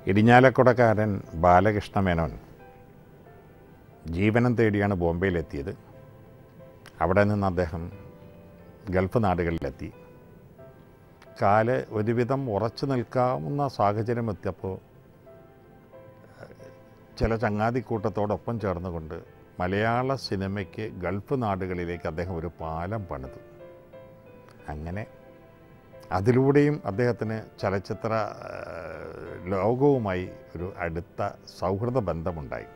ഇടിഞ്ഞാലക്കുടക്കാരൻ ബാലകൃഷ്ണ മേനോൻ ജീവനം തേടിയാണ് ബോംബെയിലെത്തിയത് അവിടെ നിന്ന് അദ്ദേഹം ഗൾഫ് നാടുകളിലെത്തി കാല് ഒരുവിധം ഉറച്ചു നിൽക്കാവുന്ന സാഹചര്യം എത്തിയപ്പോൾ ചില ചങ്ങാതിക്കൂട്ടത്തോടൊപ്പം ചേർന്നുകൊണ്ട് മലയാള സിനിമയ്ക്ക് ഗൾഫ് നാടുകളിലേക്ക് അദ്ദേഹം ഒരു പാലം പണിതു അങ്ങനെ അതിലൂടെയും അദ്ദേഹത്തിന് ചലച്ചിത്ര ഏഹ്, ലോകവുമായി ഒരു അടുത്ത സൗഹൃദ ബന്ധമുണ്ടായി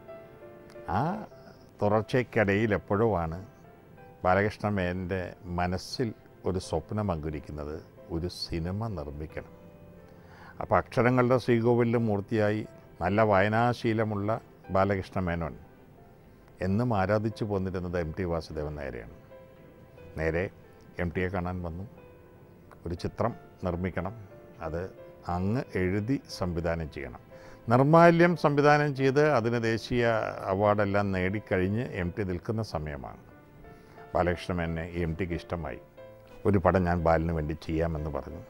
ആ തുടർച്ചയ്ക്കിടയിൽ എപ്പോഴോ ആണ് ബാലകൃഷ്ണ മേനൻ്റെ മനസ്സിൽ ഒരു സ്വപ്നം അങ്കുരിക്കുന്നത് ഒരു സിനിമ നിർമ്മിക്കണം അപ്പോൾ അക്ഷരങ്ങളുടെ ശ്രീകോവിലിലും മൂർത്തിയായി നല്ല വായനാശീലമുള്ള ബാലകൃഷ്ണ മേനോൻ എന്നും ആരാധിച്ചു പോന്നിരുന്നത് എം ടി വാസുദേവൻ നേരെയാണ് നേരെ എം ടിയെ കാണാൻ വന്നു ഒരു ചിത്രം നിർമ്മിക്കണം അത് അങ്ങ് എഴുതി സംവിധാനം ചെയ്യണം നിർമാല്യം സംവിധാനം ചെയ്ത് അതിന് ദേശീയ അവാർഡെല്ലാം നേടിക്കഴിഞ്ഞ് എം ടി നിൽക്കുന്ന സമയമാണ് ബാലകൃഷ്ണൻ എന്നെ എം ടിക്ക് ഇഷ്ടമായി ഒരു പടം ഞാൻ ബാലിന് വേണ്ടി ചെയ്യാമെന്ന് പറഞ്ഞു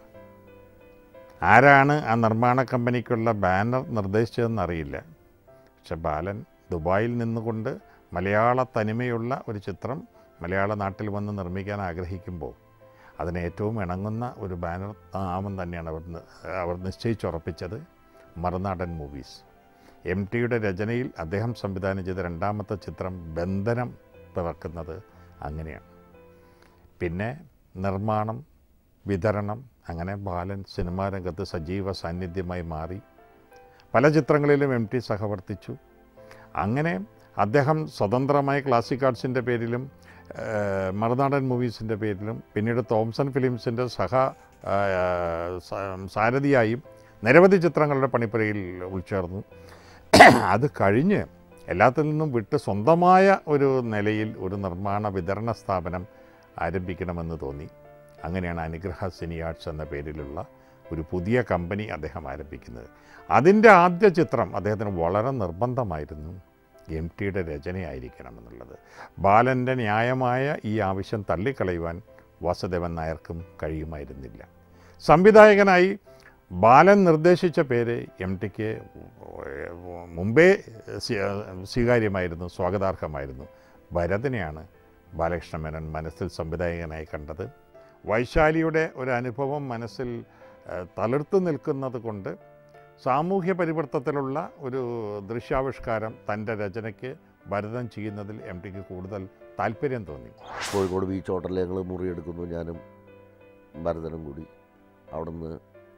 ആരാണ് ആ നിർമ്മാണ കമ്പനിക്കുള്ള ബാനർ നിർദ്ദേശിച്ചതെന്ന് അറിയില്ല പക്ഷെ ബാലൻ ദുബായിൽ നിന്നുകൊണ്ട് മലയാള തനിമയുള്ള ഒരു ചിത്രം മലയാള നാട്ടിൽ വന്ന് നിർമ്മിക്കാൻ ആഗ്രഹിക്കുമ്പോൾ അതിന് ഏറ്റവും ഇണങ്ങുന്ന ഒരു ബാനർ നാമം തന്നെയാണ് അവർ നി- അവർ നിശ്ചയിച്ചുറപ്പിച്ചത് മറുനാടൻ മൂവീസ് എം ടിയുടെ രചനയിൽ അദ്ദേഹം സംവിധാനം ചെയ്ത രണ്ടാമത്തെ ചിത്രം ബന്ധനം പിറക്കുന്നത് അങ്ങനെയാണ് പിന്നെ നിർമ്മാണം വിതരണം അങ്ങനെ ബാലൻ സിനിമാ രംഗത്ത് സജീവ സാന്നിധ്യമായി മാറി പല ചിത്രങ്ങളിലും എം ടി സഹവർത്തിച്ചു അങ്ങനെ അദ്ദേഹം സ്വതന്ത്രമായി ക്ലാസിക് ആർട്സിൻ്റെ പേരിലും ഏഹ്, മറുനാടൻ മൂവീസിൻ്റെ പേരിലും പിന്നീട് തോംസൺ ഫിലിംസിൻ്റെ സഹ ഏഹ്, സ- സാരഥിയായും നിരവധി ചിത്രങ്ങളുടെ പണിപ്പുരയിൽ ഉൾച്ചേർന്നു അത് കഴിഞ്ഞ് എല്ലാത്തിൽ നിന്നും വിട്ട് സ്വന്തമായ ഒരു നിലയിൽ ഒരു നിർമ്മാണ വിതരണ സ്ഥാപനം ആരംഭിക്കണമെന്ന് തോന്നി അങ്ങനെയാണ് അനുഗ്രഹ സിനി ആർട്സ് എന്ന പേരിലുള്ള ഒരു പുതിയ കമ്പനി അദ്ദേഹം ആരംഭിക്കുന്നത് അതിൻ്റെ ആദ്യ ചിത്രം അദ്ദേഹത്തിന് വളരെ നിർബന്ധമായിരുന്നു എം ടിയുടെ രചനയായിരിക്കണമെന്നുള്ളത് ബാലൻ്റെ ന്യായമായ ഈ ആവശ്യം തള്ളിക്കളയുവാൻ വാസുദേവൻ നായർക്കും കഴിയുമായിരുന്നില്ല സംവിധായകനായി ബാലൻ നിർദ്ദേശിച്ച പേര് എം ടിക്ക് മുമ്പേ സ്വീ- സ്വീകാര്യമായിരുന്നു സ്വാഗതാർഹമായിരുന്നു ഭരതനെയാണ് ബാലകൃഷ്ണ മേനോൻ മനസ്സിൽ സംവിധായകനായി കണ്ടത് വൈശാലിയുടെ ഒരു അനുഭവം മനസ്സിൽ ഏഹ്, തളിർത്തു നിൽക്കുന്നത് കൊണ്ട് സാമൂഹ്യ പരിവർത്തനത്തിലുള്ള ഒരു ദൃശ്യാവിഷ്കാരം തൻ്റെ രചനയ്ക്ക് ഭരതൻ ചെയ്യുന്നതിൽ എം ടിക്ക് കൂടുതൽ താല്പര്യം തോന്നി കോഴിക്കോട് ബീച്ച് ഹോട്ടലിൽ ഞങ്ങൾ മുറിയെടുക്കുന്നു ഞാനും ഭരതനും കൂടി അവിടുന്ന്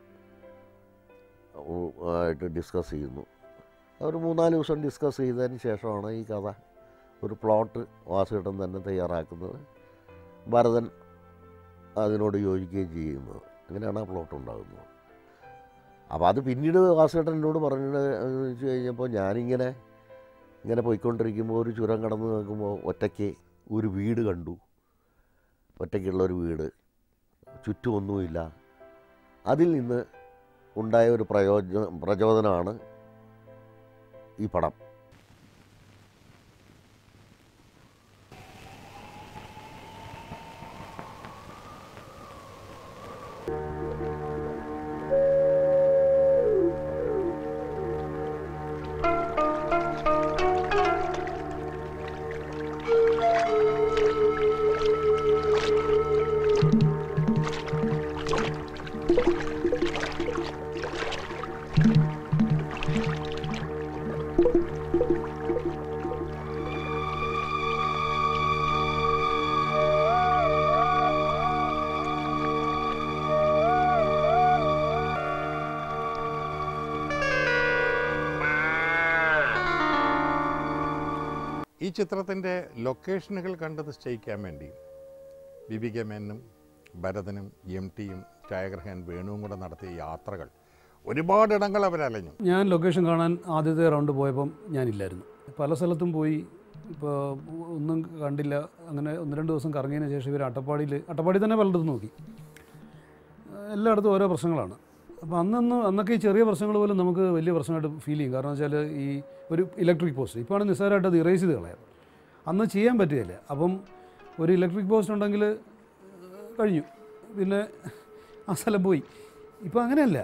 ഉ- ആയിട്ട് ഡിസ്കസ് ചെയ്യുന്നു ഒരു മൂന്നാല് ദിവസം ഡിസ്കസ് ചെയ്തതിന് ശേഷമാണ് ഈ കഥ ഒരു പ്ലോട്ട് വാസുകേട്ടൻ തന്നെ തയ്യാറാക്കുന്നത് ഭരതൻ അതിനോട് യോജിക്കുകയും ചെയ്യുന്നത് അങ്ങനെയാണ് ആ പ്ലോട്ട് ഉണ്ടാകുന്നത് അപ്പോൾ അത് പിന്നീട് വാസുകേട്ടൻ എന്നോട് പറഞ്ഞത് എന്ന് വെച്ച് കഴിഞ്ഞപ്പോൾ ഞാനിങ്ങനെ ഇങ്ങനെ പോയിക്കൊണ്ടിരിക്കുമ്പോൾ ഒരു ചുരം കടന്ന് നോക്കുമ്പോൾ ഒറ്റയ്ക്ക് ഒരു വീട് കണ്ടു ഒറ്റയ്ക്കുള്ള ഒരു വീട് ചുറ്റുമൊന്നുമില്ല അതിൽ നിന്ന് ഉണ്ടായ ഒരു പ്രയോജന പ്രചോദനമാണ് ഈ പടം ഈ ചിത്രത്തിൻ്റെ ലൊക്കേഷനുകൾ കണ്ട് നിശ്ചയിക്കാൻ വേണ്ടി ബിബി കെ മേനും ഭരതനും എം ടിയും ഛായാഗ്രഹൻ വേണുവും കൂടെ നടത്തിയ യാത്രകൾ ഒരുപാടിടങ്ങൾ അവരലഞ്ഞു ഞാൻ ലൊക്കേഷൻ കാണാൻ ആദ്യത്തെ റൗണ്ട് പോയപ്പം ഞാനില്ലായിരുന്നു പല സ്ഥലത്തും പോയി ഇപ്പോൾ ഒന്നും കണ്ടില്ല അങ്ങനെ ഒന്ന് രണ്ട് ദിവസം കറങ്ങിയതിന് ശേഷം ഇവർ അട്ടപ്പാടിയിൽ അട്ടപ്പാടി തന്നെ പലയിടത്തും നോക്കി എല്ലായിടത്തും ഓരോ പ്രശ്നങ്ങളാണ് അപ്പോൾ അന്നൊന്നും അന്നൊക്കെ ഈ ചെറിയ പ്രശ്നങ്ങൾ പോലും നമുക്ക് വലിയ പ്രശ്നമായിട്ട് ഫീൽ ചെയ്യും കാരണം വെച്ചാൽ ഈ ഒരു ഇലക്ട്രിക് പോസ്റ്റ് ഇപ്പോൾ ആണ് നിസ്സാരമായിട്ട് അത് ഇറേസ് ചെയ്ത് കളയാം അന്ന് ചെയ്യാൻ പറ്റുകയില്ല അപ്പം ഒരു ഇലക്ട്രിക് പോസ്റ്റ് ഉണ്ടെങ്കിൽ കഴിഞ്ഞു പിന്നെ ആ സ്ഥലം പോയി ഇപ്പോൾ അങ്ങനെയല്ല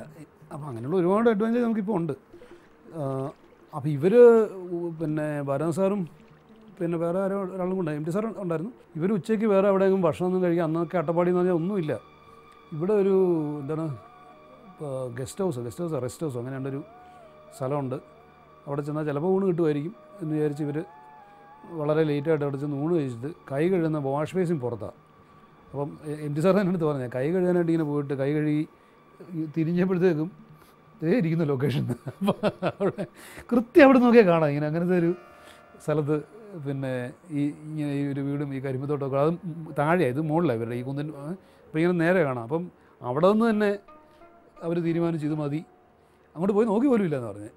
അപ്പോൾ അങ്ങനെയുള്ള ഒരുപാട് അഡ്വാൻറ്റേജ് നമുക്കിപ്പോൾ ഉണ്ട് അപ്പോൾ ഇവർ പിന്നെ ഭാരത സാറും പിന്നെ വേറെ ആരോ ഒരാളും കൂടെ എം ടി സാർ ഉണ്ടായിരുന്നു ഇവർ ഉച്ചയ്ക്ക് വേറെ എവിടെയെങ്കിലും ഭക്ഷണമൊന്നും കഴിക്കാൻ അന്നൊക്കെ അട്ടപ്പാടി എന്ന് പറഞ്ഞാൽ ഒന്നുമില്ല ഇവിടെ ഒരു എന്താണ് guest house guest house rest house അങ്ങനെ ഉണ്ടൊരു സ്ഥലമുണ്ട് അവിടെ ചെന്നാൽ ചിലപ്പോൾ ഊണ് കിട്ടുമായിരിക്കും എന്ന് വിചാരിച്ച് ഇവർ വളരെ ലേറ്റായിട്ട് അവിടെ ചെന്ന് ഊണ് കഴിച്ചിട്ട് കൈ കഴുകുന്ന വാഷ് ബേസിൻ പുറത്താണ് അപ്പം എ- എം ടി സാർ എൻ്റെ അടുത്ത് പറഞ്ഞത് കൈ കഴുകാനായിട്ട് ഇങ്ങനെ പോയിട്ട് കൈ കഴുകി ഈ തിരിഞ്ഞപ്പോഴത്തേക്കും ദേ ഇരിക്കുന്ന ലൊക്കേഷൻ അപ്പോൾ അവിടെ കൃത്യം അവിടെ നോക്കിയാൽ കാണാം ഇങ്ങനെ അങ്ങനത്തെ ഒരു സ്ഥലത്ത് പിന്നെ ഈ ഇങ്ങനെ ഈ ഒരു വീടും ഈ കരിമ്പത്തോട്ടമൊക്കെ അത് താഴെയാണ് ഇത് മുകളിലാണ് ഇവരുടെ ഈ കുന്നിൻ അപ്പോൾ ഇങ്ങനെ നേരെ കാണാം അപ്പം അവിടെ നിന്ന് തന്നെ അവർ തീരുമാനിച്ചു ഇത് മതി അങ്ങോട്ട് പോയി നോക്കി പോലും ഇല്ലെന്ന് പറഞ്ഞ്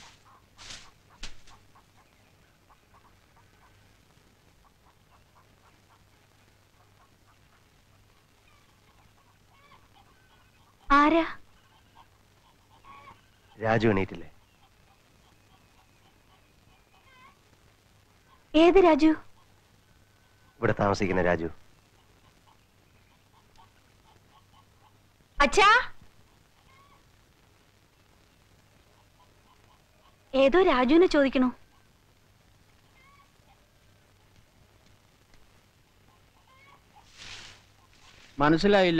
ആരാ രാജു എണീറ്റില്ലേ ഏത് രാജു ഇവിടെ താമസിക്കുന്ന രാജു അച്ഛാ ഏതോ രാജുവിനെ ചോദിക്കണു മനസ്സിലായില്ല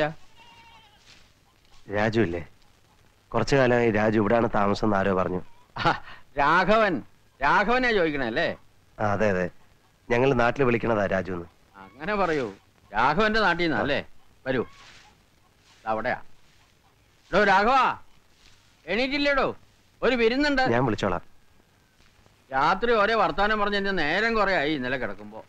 രാജു ഇല്ലേ കുറച്ചു കാലമായി രാജു ഇവിടാണ് താമസം എന്ന് ആരോ പറഞ്ഞു ആ, രാഘവൻ രാഘവനെ ചോദിക്കണേ അല്ലേ ആ അതെ അതെ ഞങ്ങൾ നാട്ടിൽ വിളിക്കണതാ രാജു എന്ന് അങ്ങനെ പറയൂ രാഘവന്റെ നാട്ടിൽ നിന്നാ അല്ലേ വരൂ ദാ അവിടെയാ എടോ രാഘവ എണീറ്റില്ലേടോ ഒരു വിരുന്നുണ്ട് ഞാൻ വിളിച്ചോളാം രാത്രി ഒരേ വർത്താനം പറഞ്ഞ് എന്റെ നേരം കുറെ ആയി ഇന്നലെ കിടക്കുമ്പോ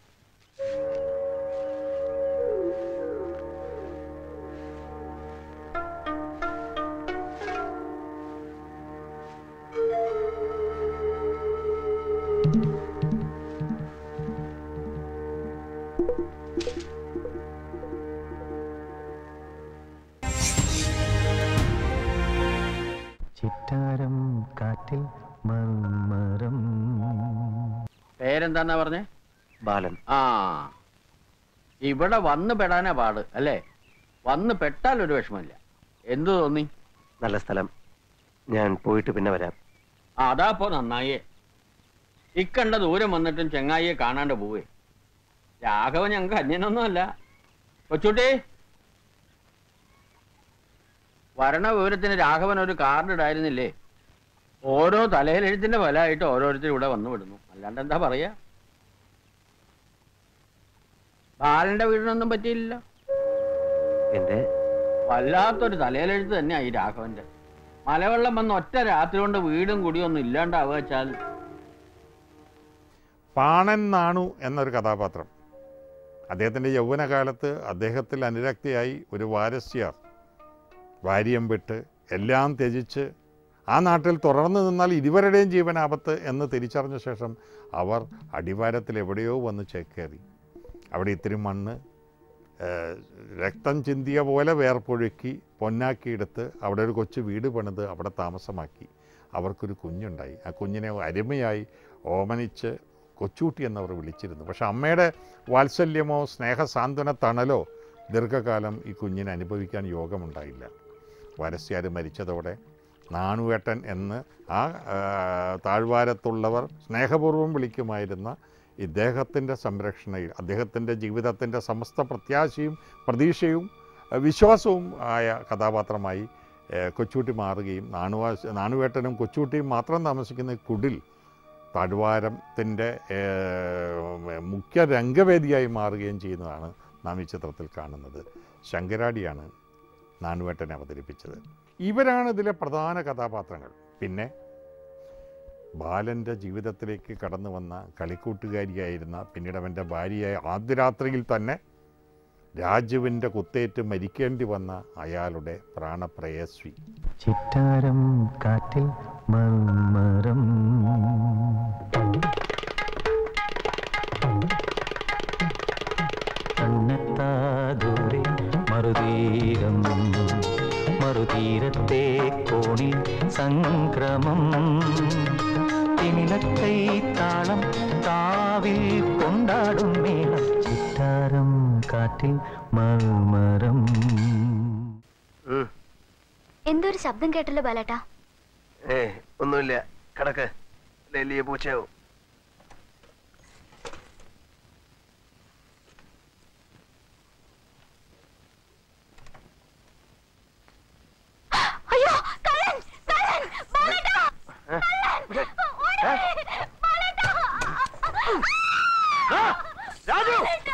ചിറ്റാരം കാറ്റിൽ മർമരം പേരെന്താന്നാ പറഞ്ഞേ ബാലൻ ആ ഇവിടെ വന്ന് പെടാനാ പാട് അല്ലേ വന്ന് പെട്ടാൽ ഒരു വിഷമമില്ല എന്തു തോന്നി നല്ല സ്ഥലം ഞാൻ പോയിട്ട് പിന്നെ വരാം ആ അതാപ്പോ നന്നായേ ഇക്കണ്ട ദൂരം വന്നിട്ടും ചെങ്ങായിയെ കാണാണ്ട് പോവേ രാഘവൻ ഞങ്ങൾക്ക് അന്യനൊന്നുമല്ല കൊച്ചുട്ടി വരണ വിവരത്തിന് രാഘവൻ ഒരു കാർഡ് ഇടായിരുന്നില്ലേ ഓരോ തലയിലെഴുത്തിന്റെ ഫലമായിട്ട് ഓരോരുത്തർ ഇവിടെ വന്നു വിടുന്നു അല്ലാണ്ട് എന്താ പറയാ ബാലന്റെ വീടിനൊന്നും പറ്റിയില്ല എന്റെ വല്ലാത്തൊരു തലയിലെഴുത്ത് തന്നെയാ ഈ രാഘവന്റെ മലവെള്ളം വന്ന് ഒറ്റ രാത്രി കൊണ്ട് വീടും കുടിയൊന്നും ഇല്ലാണ്ടാവുക വെച്ചാൽ പാണൻ നാണു എന്നൊരു കഥാപാത്രം അദ്ദേഹത്തിൻ്റെ യൗവനകാലത്ത് അദ്ദേഹത്തിൽ അനുരക്തിയായി ഒരു വാരസ്യാർ വാര്യം വിട്ട് എല്ലാം ത്യജിച്ച് ആ നാട്ടിൽ തുടർന്ന് നിന്നാൽ ഇരുവരുടെയും ജീവനാപത്ത് എന്ന് തിരിച്ചറിഞ്ഞ ശേഷം അവർ അടിവാരത്തിൽ എവിടെയോ വന്ന് ചേക്കേറി അവിടെ ഇത്തിരി മണ്ണ് ഏഹ്, രക്തം ചിന്തിയ പോലെ വേർപ്പൊഴുക്കി പൊന്നാക്കിയെടുത്ത് അവിടെ ഒരു കൊച്ചു വീട് പണിത് അവിടെ താമസമാക്കി അവർക്കൊരു കുഞ്ഞുണ്ടായി ആ കുഞ്ഞിനെ അരുമയായി ഓമനിച്ച് കൊച്ചൂട്ടി എന്നവർ വിളിച്ചിരുന്നു പക്ഷെ അമ്മയുടെ വാത്സല്യമോ സ്നേഹസാന്ത്വന തണലോ ദീർഘകാലം ഈ കുഞ്ഞിന് അനുഭവിക്കാൻ യോഗമുണ്ടായില്ല വരസ്യാർ മരിച്ചതോടെ നാണുവേട്ടൻ എന്ന് ആ ആ, താഴ്വാരത്തുള്ളവർ സ്നേഹപൂർവ്വം വിളിക്കുമായിരുന്ന ഇദ്ദേഹത്തിൻ്റെ സംരക്ഷണയിൽ അദ്ദേഹത്തിൻ്റെ ജീവിതത്തിൻ്റെ സമസ്ത പ്രത്യാശയും പ്രതീക്ഷയും അഹ് വിശ്വാസവും ആയ കഥാപാത്രമായി ഏഹ്, കൊച്ചൂട്ടി മാറുകയും നാണുവാ നാണുവേട്ടനും കൊച്ചൂട്ടിയും മാത്രം താമസിക്കുന്ന ഈ കുടിൽ താഴ്വാരത്തിൻ്റെ ഏഹ്, മുഖ്യ രംഗവേദിയായി മാറുകയും ചെയ്യുന്നതാണ് നാം ഈ ചിത്രത്തിൽ കാണുന്നത് ശങ്കരാടിയാണ് നാണുവേട്ടനെ അവതരിപ്പിച്ചത് ഇവരാണ് ഇതിലെ പ്രധാന കഥാപാത്രങ്ങൾ പിന്നെ ബാലൻ്റെ ജീവിതത്തിലേക്ക് കടന്നു വന്ന കളിക്കൂട്ടുകാരിയായിരുന്ന പിന്നീട് അവൻ്റെ ഭാര്യയായ ആദ്യ രാത്രിയിൽ തന്നെ രാജുവിൻ്റെ കുത്തേറ്റ് മരിക്കേണ്ടി വന്ന അയാളുടെ പ്രാണപ്രയസ്വി ചിറ്റാരം കാറ്റിൽ മർമരം കണ്ണെത്താ ദൂരെ മറുതീരം മറുതീരത്തെ കോണിൽ സംക്രമം തിമിലക്കൈ താളം കാവിൽ കൊണ്ടാടും മേളം ചിറ്റാരം കാറ്റിൽ മർമരം എന്തോ ഒരു ശബ്ദം കേട്ടല്ലോ ബാലേട്ടാ ഏ ഒന്നുമില്ല കിടക്ക് ലെല്ലിയെ പൂച്ചയാവും അയ്യോ കള്ളൻ കള്ളൻ ബാലേട്ടാ കള്ളൻ ഓടി ബാലേട്ടാ രാജു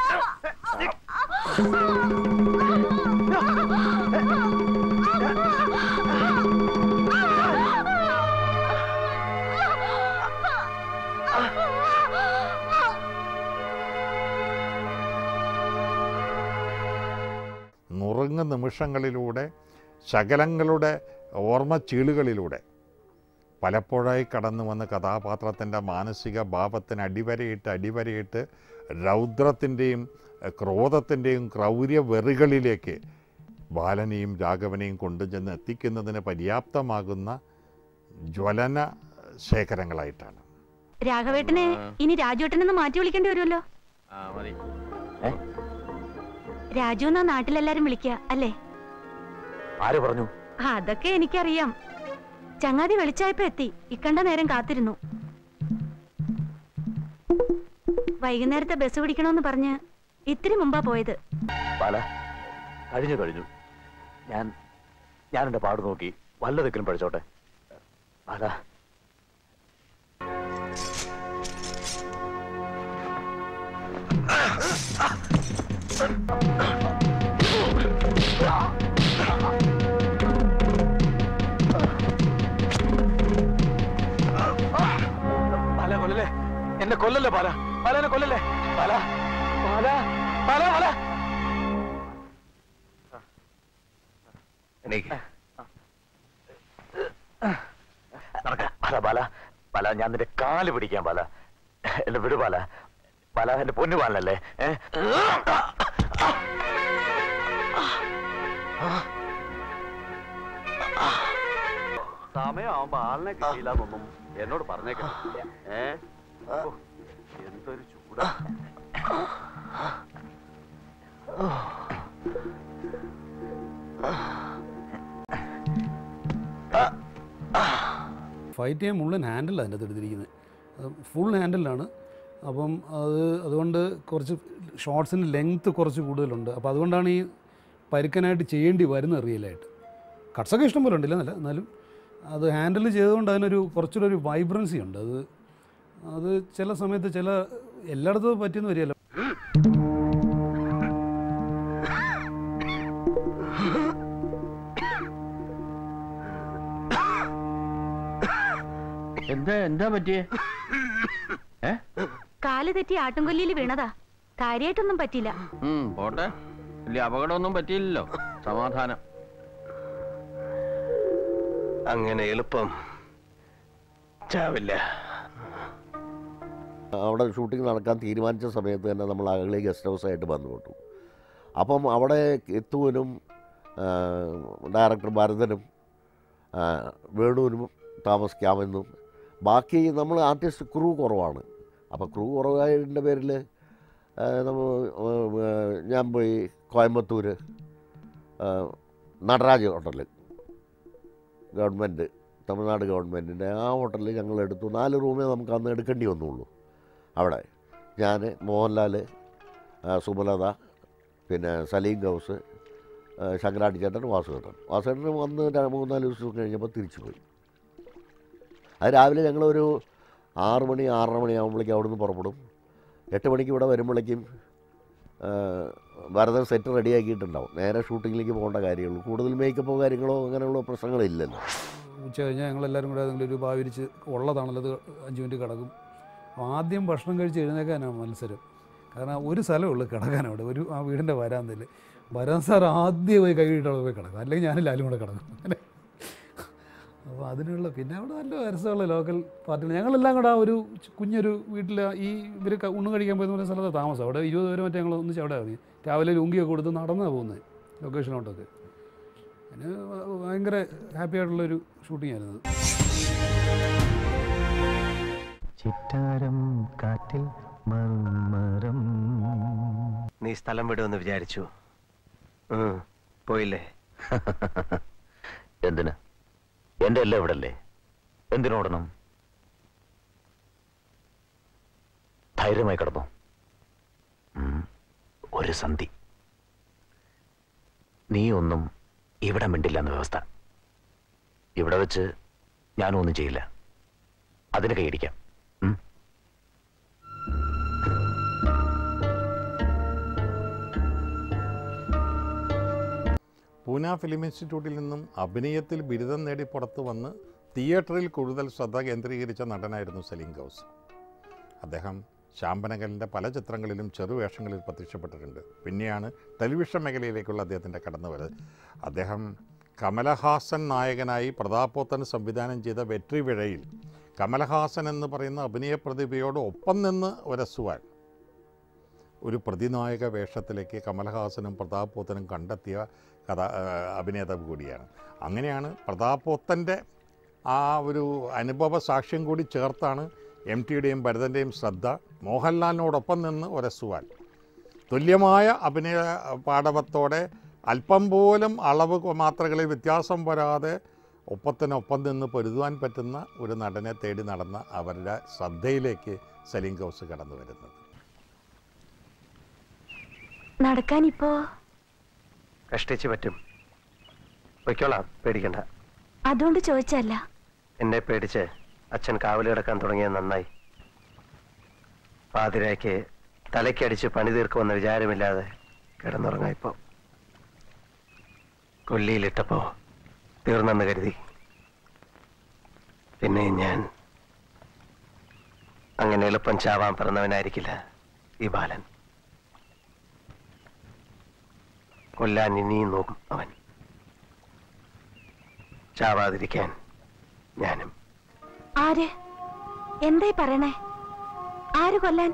നുറുങ്ങ നിമിഷങ്ങളിലൂടെ ശകലങ്ങളുടെ ഓർമ്മച്ചീളുകളിലൂടെ പലപ്പോഴായി കടന്നു വന്ന കഥാപാത്രത്തിൻ്റെ മാനസിക ഭാവത്തിന് അടിവരയിട്ട് അടിവരയിട്ട് രൗദ്രത്തിൻ്റെയും ക്രോധത്തിൻ്റെയും ക്രൗര്യവെറികളിലേക്ക് ബാലനെയും രാഘവനെയും കൊണ്ടുചെന്ന് എത്തിക്കുന്നതിന് പര്യാപ്തമാകുന്ന ജ്വലന ശേഖരങ്ങളായിട്ടാണ് രാഘവേട്ടനെ ഇനി രാജുവേട്ടനെന്ന് മാറ്റി വിളിക്കേണ്ടി വരുമല്ലോ ആ മതി രാജു എന്നാ നാട്ടിലെല്ലാരും വിളിക്കുക അല്ലേ ആര് പറഞ്ഞു അതൊക്കെ എനിക്കറിയാം ചങ്ങാതി വെളിച്ചായപ്പോ എത്തി ഇക്കണ്ട നേരം കാത്തിരുന്നു വൈകുന്നേരത്തെ ബസ് പിടിക്കണമെന്ന് പറഞ്ഞ് ഇത്തിരി മുമ്പാ പോയത് ബാല കഴിഞ്ഞു കഴിഞ്ഞു ഞാൻ ഞാൻ എൻ്റെ പാട് നോക്കി വല്ലതൊക്കെയും പഠിച്ചോട്ടെ ബാല ബാല കൊല്ലല്ലേ എന്നെ കൊല്ലല്ലേ ബാല ബാല എന്നെ കൊല്ലല്ലേ ബാല ബാല ബാല ബാല എണീക്ക് നടക്ക ബാല ബാല ബാല ഞാൻ നിന്റെ കാല് പിടിക്കാൻ ബാല എന്നെ വിടു ബാല ബാല എന്റെ പൊന്നു ബാലനല്ലേ ഏ? സമയമാകുമ്പോ ആളിനെ കിട്ടിയില്ലെന്നൊന്നും എന്നോട് പറഞ്ഞേക്കാം ഏ ഓ, എന്തൊരു ചൂടാ ഫൈറ്റ് ചെയ്യാൻ മുഴുവൻ ഹാൻഡിലാണ് അതിൻ്റെ അകത്ത് എടുത്തിരിക്കുന്നത് ഫുൾ ഹാൻഡിലാണ് അപ്പം അത് അതുകൊണ്ട് കുറച്ച് ഷോർട്സിന് ലെങ്ത്ത് കുറച്ച് കൂടുതലുണ്ട് അപ്പോൾ അതുകൊണ്ടാണ് ഈ പരുക്കനായിട്ട് ചെയ്യേണ്ടി വരുന്നത് റിയലായിട്ട് കട്ട്സൊക്കെ ഇഷ്ടം പോലെ ഉണ്ടില്ല എന്നല്ല എന്നാലും അത് ഹാൻഡിൽ ചെയ്തുകൊണ്ട് അതിനൊരു കുറച്ചുകൂടെ ഒരു വൈബ്രൻസി ഉണ്ട് അത് അത് ചില സമയത്ത് ചില എല്ലായിടത്തും പറ്റിയെന്ന് വരികയല്ല എന്താ എന്താ പറ്റിയേ ഏ കാല് തെറ്റി ആട്ടുംകൊല്ലിയിൽ വീണതാ കാര്യമായിട്ടൊന്നും പറ്റിയില്ല ഉം പോട്ടെ വലിയ അപകടമൊന്നും പറ്റിയില്ലല്ലോ സമാധാനം അങ്ങനെ എളുപ്പം ചാവില്ല അവിടെ ഷൂട്ടിംഗ് നടക്കാൻ തീരുമാനിച്ച സമയത്ത് തന്നെ നമ്മൾ അകലെ ഗസ്റ്റ് ഹൗസായിട്ട് ബന്ധപ്പെട്ടു അപ്പം അവിടെ എത്തുവനും ഡയറക്ടർ ഭരതനും ആ, വേണുവിനും താമസിക്കാമെന്നും ബാക്കി നമ്മൾ ആർട്ടിസ്റ്റ് ക്രൂ കുറവാണ് അപ്പോൾ ക്രൂ കുറവായതിൻ്റെ പേരിൽ നമ്മൾ ഞാൻ പോയി കോയമ്പത്തൂർ ആ, നടരാജ് ഹോട്ടലിൽ ഗവൺമെൻറ് തമിഴ്നാട് ഗവൺമെൻറ്റിൻ്റെ ആ ഹോട്ടലിൽ ഞങ്ങൾ എടുത്തു നാല് റൂമേ നമുക്ക് അന്ന് എടുക്കേണ്ടി വന്നുള്ളൂ അവിടെ ഞാൻ മോഹൻലാൽ ആ, സുമലത പിന്നെ സലീം ഗൗസ് ആ, ശങ്കരാടി ചേട്ടൻ വാസുചേട്ടൻ വാസുചേട്ടൻ വന്ന് ര- മൂന്നാല് ദിവസം കഴിഞ്ഞപ്പോൾ തിരിച്ചു പോയി അത് രാവിലെ ഞങ്ങളൊരു ആറ് മണി ആറര മണിയാകുമ്പോഴേക്കും അവിടെ നിന്ന് പുറപ്പെടും എട്ട് മണിക്ക് ഇവിടെ വരുമ്പോഴേക്കും ആ, ഭരതൻ സെറ്റ് റെഡിയാക്കിയിട്ടുണ്ടാവും നേരെ ഷൂട്ടിങ്ങിലേക്ക് പോകേണ്ട കാര്യമുള്ളൂ കൂടുതൽ മേക്കപ്പോ കാര്യങ്ങളോ അങ്ങനെയുള്ള പ്രശ്നങ്ങളില്ലല്ലോ ഉച്ച കഴിഞ്ഞാൽ ഞങ്ങളെല്ലാവരും കൂടെ ഏതെങ്കിലും ഒരു ഭാവിരിച്ച് ഉള്ളതാണല്ലോ അത് അഞ്ച് മിനിറ്റ് കിടക്കും അപ്പോൾ ആദ്യം ഭക്ഷണം കഴിച്ച് എഴുന്നേക്കാനാണ് മത്സരം കാരണം ഒരു സ്ഥലമേ ഉള്ളൂ കിടക്കാൻ അവിടെ ഒരു ആ വീടിൻ്റെ വരാന്തയിൽ വരാൻ സാർ ആദ്യം പോയി കൈയിട്ട് അവിടെ പോയി കിടക്കും അല്ലെങ്കിൽ ഞാനും ലാലും കൂടെ കിടക്കും അങ്ങനെ അപ്പോൾ അതിനുള്ള പിന്നെ അവിടെ നല്ല രസമുള്ള ലോക്കൽ പാർട്ടികൾ ഞങ്ങളെല്ലാം കൂടെ ആ ഒരു കുഞ്ഞൊരു വീട്ടിൽ ഈ ഇവർ ഉണ്ണു കഴിക്കാൻ പോയെന്ന് പറയുന്ന സ്ഥലത്ത് താമസം അവിടെ ഇരുപത് പേര് മറ്റേ ഞങ്ങൾ ഒന്നിച്ച് അവിടെ ഇറങ്ങി രാവിലെ ലുങ്കിയൊക്കെ കൊടുത്ത് നടന്നാണ് പോകുന്നത് ലൊക്കേഷനോട്ടൊക്കെ അതിന് ഭയങ്കര ഹാപ്പി ആയിട്ടുള്ളൊരു ഷൂട്ടിംഗ് ആയിരുന്നു അത്. ചിറ്റാരം കാറ്റിൽ മർമരം നീ സ്ഥലം വിടുമെന്ന് വിചാരിച്ചു ഉം, പോയില്ലേ എന്തിന് എന്റെ എല്ലാം ഇവിടെ അല്ലേ എന്തിനോടണം ധൈര്യമായി കിടന്നു ഉം, ഒരു സന്ധി നീ ഒന്നും ഇവിടെ മിണ്ടില്ല എന്ന വ്യവസ്ഥ ഇവിടെ വെച്ച് ഞാനും ഒന്നും ചെയ്യില്ല അതിന് കൈയടിക്കാം ഉം? പൂന ഫിലിം ഇൻസ്റ്റിറ്റ്യൂട്ടിൽ നിന്നും അഭിനയത്തിൽ ബിരുദം നേടി പുറത്തു വന്ന് തിയേറ്ററിൽ കൂടുതൽ ശ്രദ്ധ കേന്ദ്രീകരിച്ച നടനായിരുന്നു സലീം ഗൗസ് അദ്ദേഹം ശാമ്പനകലിൻ്റെ പല ചിത്രങ്ങളിലും ചെറുവേഷങ്ങളിൽ പ്രത്യക്ഷപ്പെട്ടിട്ടുണ്ട് പിന്നെയാണ് ടെലിവിഷൻ മേഖലയിലേക്കുള്ള അദ്ദേഹത്തിൻ്റെ കടന്നുവരവ് അദ്ദേഹം കമലഹാസൻ നായകനായി പ്രതാപോത്തൻ സംവിധാനം ചെയ്ത വെട്രി വിഴയിൽ കമലഹാസൻ എന്ന് പറയുന്ന അഭിനയ പ്രതിഭയോട് ഒപ്പം നിന്ന് ഒരസുവാൻ ഒരു പ്രതിനായക വേഷത്തിലേക്ക് കമൽഹാസനും പ്രതാപോത്തനും കണ്ടെത്തിയ കഥ ആ, അഭിനേതാവ് കൂടിയാണ് അങ്ങനെയാണ് പ്രതാപോത്തൻ്റെ ആ ഒരു അനുഭവ സാക്ഷ്യം കൂടി ചേർത്താണ് എം ടിയുടെയും ഭരതൻ്റെയും ശ്രദ്ധ മോഹൻലാലിനോടൊപ്പം നിന്ന് ഒരസുവാൻ തുല്യമായ അഭിനയ പാടവത്തോടെ അല്പം പോലും അളവ് മാത്രകളിൽ വ്യത്യാസം വരാതെ ഒപ്പത്തിനൊപ്പം നിന്ന് പൊരുതുവാൻ പറ്റുന്ന ഒരു നടനെ തേടി നടന്ന അവരുടെ ശ്രദ്ധയിലേക്ക് സലീം കൗസ് കടന്നു വരുന്നത് നടക്കാനിപ്പോ കഷ്ടിച്ച് പറ്റും പൊയ്ക്കോളാം പേടിക്കണ്ട അതുകൊണ്ട് ചോദിച്ചല്ല എന്നെ പേടിച്ച് അച്ഛൻ കാവല് കിടക്കാൻ തുടങ്ങിയത് നന്നായി പാതിരായ്ക്ക് തലയ്ക്കടിച്ച് പണി തീർക്കുമെന്ന വിചാരമില്ലാതെ കിടന്നുറങ്ങാം ഇപ്പോ കൊല്ലിയിലിട്ടപ്പോ തീർന്നെന്ന് കരുതി പിന്നെ ഞാൻ അങ്ങനെ എളുപ്പം ചാവാൻ പിറന്നവനായിരിക്കില്ല ഈ ബാലൻ കൊല്ലാൻ ഇനിയും നോക്കും അവൻ ചാവാതിരിക്കാൻ ഞാനും ആര് എന്തായി പറയണേ ആര് കൊല്ലാൻ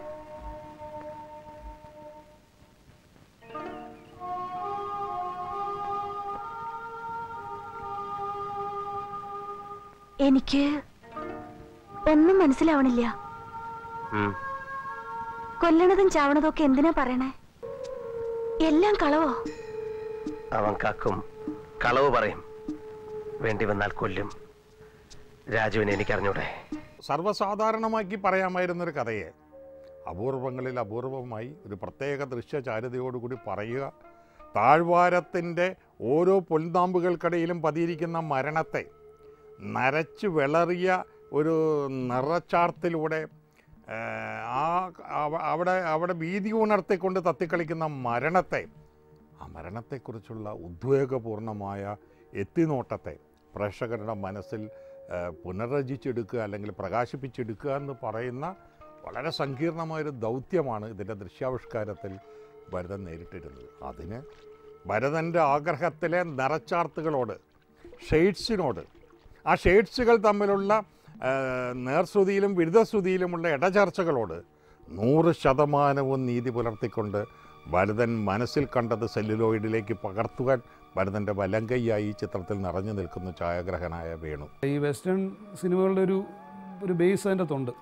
എനിക്ക് ഒന്നും മനസ്സിലാവണില്ല ഉം. കൊല്ലണതും ചാവണതും ഒക്കെ എന്തിനാ പറയണേ എല്ലാം കളവോ അവൻ കക്കും കളവ് പറയും വേണ്ടി വന്നാൽ കൊല്ലും രാജുവിനെ എനിക്കറിഞ്ഞൂടെ സർവ്വസാധാരണമാക്കി പറയാമായിരുന്നൊരു കഥയെ അപൂർവങ്ങളിൽ അപൂർവമായി ഒരു പ്രത്യേക ദൃശ്യചാരുതയോടുകൂടി പറയുക താഴ്വാരത്തിൻ്റെ ഓരോ പൊൻതാമ്പുകൾക്കിടയിലും പതിയിരിക്കുന്ന മരണത്തെ നരച്ച് വിളറിയ ഒരു നിറച്ചാർത്തിലൂടെ ആ, ആ അവ- അവിടെ അവിടെ ഭീതി ഉണർത്തിക്കൊണ്ട് തത്തിക്കളിക്കുന്ന മരണത്തെ ആ മരണത്തെക്കുറിച്ചുള്ള ഉദ്വേഗപൂർണമായ എത്തിനോട്ടത്തെ പ്രേക്ഷകരുടെ മനസ്സിൽ ആ, പുനർരചിച്ചെടുക്കുക അല്ലെങ്കിൽ പ്രകാശിപ്പിച്ചെടുക്കുക എന്ന് പറയുന്ന വളരെ സങ്കീർണമായൊരു ദൗത്യമാണ് ഇതിൻ്റെ ദൃശ്യാവിഷ്കാരത്തിൽ ഭരതൻ നേരിട്ടിരുന്നത് അതിന് ഭരതൻ്റെ ആഗ്രഹത്തിലെ നിറച്ചാർത്തുകളോട് ഷെയ്ഡ്സിനോട് ആ ഷെയ്ഡ്സുകൾ തമ്മിലുള്ള ആ, നേർശ്രുതിയിലും വിരുദ്ധശ്രുതിയിലുമുള്ള ഇടചർച്ചകളോട് നൂറ് ശതമാനവും നീതി പുലർത്തിക്കൊണ്ട് ഭരതൻ മനസ്സിൽ കണ്ടത് സെല്ലുലോയിഡിലേക്ക് പകർത്തുവാൻ ഭരതൻ്റെ വലങ്കയ്യായി ഈ ചിത്രത്തിൽ നിറഞ്ഞു നിൽക്കുന്ന ഛായാഗ്രഹനായ വേണു ഈ വെസ്റ്റേൺ സിനിമകളുടെ ഒരു ഒരു ബേസ് അതിൻ്റെ അകത്തുണ്ട്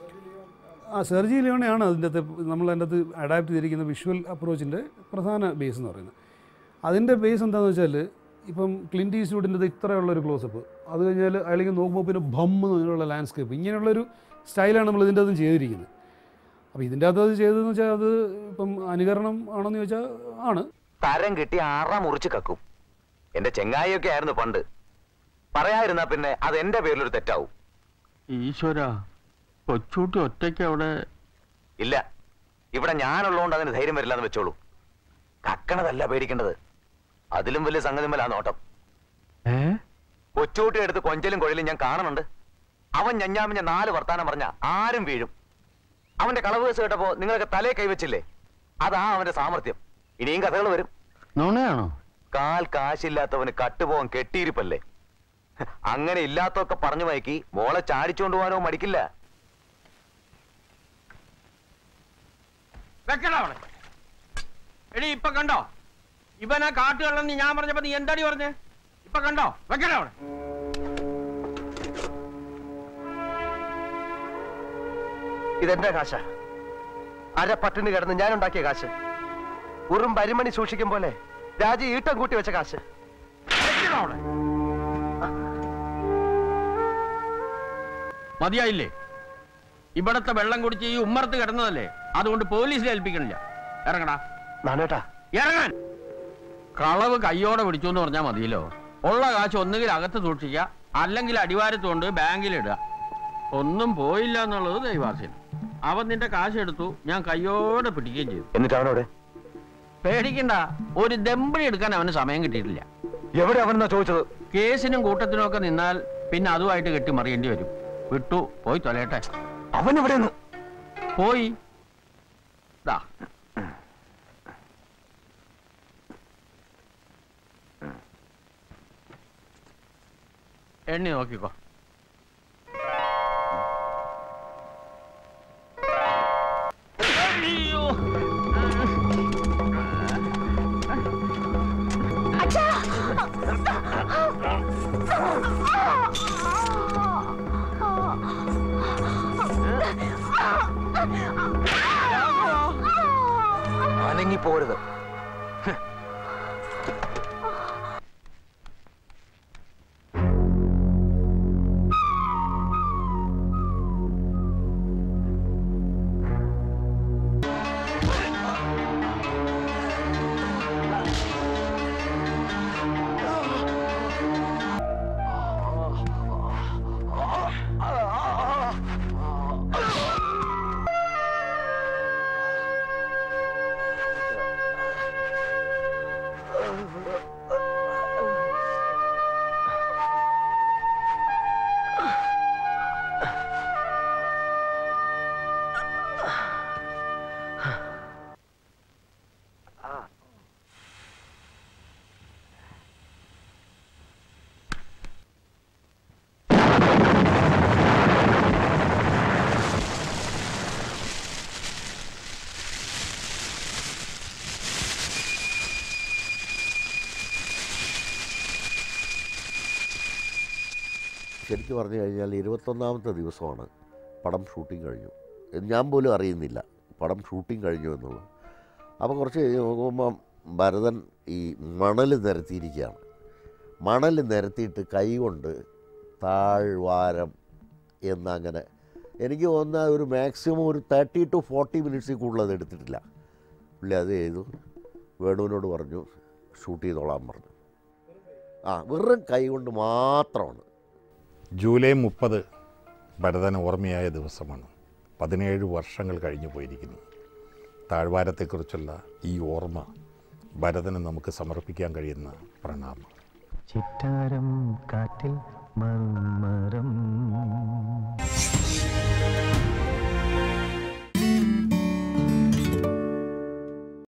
ആ സെർജി ലിയോണെയാണ് അതിൻ്റെ അകത്ത് നമ്മൾ അതിൻ്റെ അകത്ത് അഡാപ്റ്റ് ചെയ്തിരിക്കുന്ന വിഷ്വൽ അപ്രോച്ചിൻ്റെ പ്രധാന ബേസ് എന്ന് പറയുന്നത് അതിൻ്റെ ബേസ് എന്താണെന്ന് വെച്ചാൽ ഇപ്പം ക്ലിൻറ്റ് ഈസ്റ്റ്വുഡിൻ്റെ ഇത്രയുള്ള ഒരു ക്ലോസപ്പ് അത് കഴിഞ്ഞാൽ അയാൾക്ക് നോക്കുമ്പോൾ പിന്നെ ഭമ്മ് എന്നുള്ള ലാൻഡ്സ്കേപ്പ് ഇങ്ങനെയുള്ളൊരു സ്റ്റൈലാണ് നമ്മൾ ഇതിൻ്റെ അകത്തും ചെയ്തിരിക്കുന്നത് അപ്പോൾ ഇതിൻ്റെ അകത്ത് അത് ചെയ്തതെന്ന് വെച്ചാൽ അത് ഇപ്പം അനുകരണം ആണെന്ന് ചോദിച്ചാൽ ആണ് തരം കിട്ടി ആറാം മുറിച്ച് കക്കും എന്റെ ചെങ്ങായിയൊക്കെ ആയിരുന്നു പണ്ട് പറയാതിരുന്നാ പിന്നെ അത് എന്റെ പേരിലൊരു തെറ്റാവും ഈശ്വര കൊച്ചൂട്ടി ഒറ്റയ്ക്ക് അവിടെ ഇല്ല ഇവിടെ ഞാനുള്ളതുകൊണ്ട് അതിന് ധൈര്യം വരില്ല എന്ന് വെച്ചോളൂ കക്കണതല്ല പേടിക്കേണ്ടത് അതിലും വലിയ സംഗതി മേലാ നോട്ടം ഏ കൊച്ചൂട്ടി എടുത്ത് കൊഞ്ചലും കൊഴലും ഞാൻ കാണുന്നുണ്ട് അവൻ ഞഞ്ഞാമിഞ്ഞ നാല് വർത്താനം പറഞ്ഞ ആരും വീഴും അവന്റെ കളവ് കേസ് കേട്ടപ്പോ നിങ്ങളൊക്കെ തലേ കൈവച്ചില്ലേ അതാ അവന്റെ സാമർത്ഥ്യം ഇനിയും കഥകൾ വരും നുണയാണോ കാൽ കാശില്ലാത്തവന് കട്ടുപോകാൻ കെട്ടിയിരിപ്പല്ലേ അങ്ങനെ ഇല്ലാത്തൊക്കെ പറഞ്ഞു മയക്കി മോളെ ചാടിച്ചുകൊണ്ട് പോകാനോ മടിക്കില്ല വെക്കടാ അവിടെ എടി ഇപ്പൊ കണ്ടോ ഇവനാ കാട്ടുകള്ളെന്ന് ഞാൻ പറഞ്ഞപ്പോ നീ എന്താടി പറഞ്ഞേ ഇപ്പൊ കണ്ടോ വെക്കടാ അവിടെ ഇതെന്റെ കാശ അര പട്ടിണി കിടന്ന് ഞാൻ ഉണ്ടാക്കിയ കാശ് ഉറും പരിമണി സൂക്ഷിക്കും പോലെ രാജി ഈട്ടം കൂട്ടി വെച്ച കാശ് വെക്കടാ അവിടെ മതിയായില്ലേ ഇവിടത്തെ വെള്ളം കുടിച്ച് ഈ ഉമ്മറത്ത് കിടന്നതല്ലേ അതുകൊണ്ട് പോലീസിനെ ഏൽപ്പിക്കണില്ല ഇറങ്ങടാ നാണേട്ടാ ഇറങ്ങാൻ കളവ് കയ്യോടെ പിടിച്ചു എന്ന് പറഞ്ഞാൽ മതിയല്ലോ ഉള്ള കാശ് ഒന്നുകിൽ അകത്ത് സൂക്ഷിക്കുക അല്ലെങ്കിൽ അടിവാരത്ത് കൊണ്ട് ബാങ്കിലിടുക ഒന്നും പോയില്ല എന്നുള്ളത് ദൈവാസ്യം അവൻ നിന്റെ കാശ് എടുത്തു ഞാൻ കയ്യോടെ പിടിക്കുകയും ചെയ്തു എന്നിട്ട് അവനോടെ പേടിക്കണ്ട ഒരു ദമ്പടി എടുക്കാൻ അവന് സമയം കിട്ടിയിട്ടില്ല എവിടെ അവനെന്നാ ചോദിച്ചത് കേസിനും കൂട്ടത്തിനും ഒക്കെ നിന്നാൽ പിന്നെ അതുമായിട്ട് കെട്ടി മറിയേണ്ടി വരും വിട്ടു പോയി തൊലയട്ടെ അവൻ എവിടെയെന്ന് പോയി ദാ എണ്ണി നോക്കിക്കോ അയ്യോ അനങ്ങി പോരുത് ശരിക്കും പറഞ്ഞു കഴിഞ്ഞാൽ ഇരുപത്തൊന്നാമത്തെ ദിവസമാണ് പടം ഷൂട്ടിംഗ് കഴിഞ്ഞു ഇത് ഞാൻ പോലും അറിയുന്നില്ല പടം ഷൂട്ടിംഗ് കഴിഞ്ഞു എന്നുള്ളത് അപ്പോൾ കുറച്ച് കഴിഞ്ഞ് നോക്കുമ്പം ഭരതൻ ഈ മണൽ നിരത്തിയിരിക്കുകയാണ് മണൽ നിരത്തിയിട്ട് കൈ കൊണ്ട് താഴ്വാരം എന്നങ്ങനെ എനിക്ക് തോന്നുന്ന ഒരു മാക്സിമം ഒരു തേർട്ടി ടു ഫോർട്ടി മിനിറ്റ്സിൽ കൂടുതൽ അത് എടുത്തിട്ടില്ല പുള്ളി അത് ചെയ്തു വേണുവിനോട് പറഞ്ഞു ഷൂട്ട് ചെയ്തോളാൻ പറഞ്ഞു ആ വെറും കൈ കൊണ്ട് മാത്രമാണ് ജൂലൈ മുപ്പത് ഭരതന് ഓർമ്മയായ ദിവസമാണ് പതിനേഴ് വർഷങ്ങൾ കഴിഞ്ഞു പോയിരിക്കുന്നു താഴ്വാരത്തെക്കുറിച്ചുള്ള ഈ ഓർമ്മ ഭരതന് നമുക്ക് സമർപ്പിക്കാൻ കഴിയുന്ന പ്രണാമം ചിറ്റാരം കാറ്റിൽ മർമരം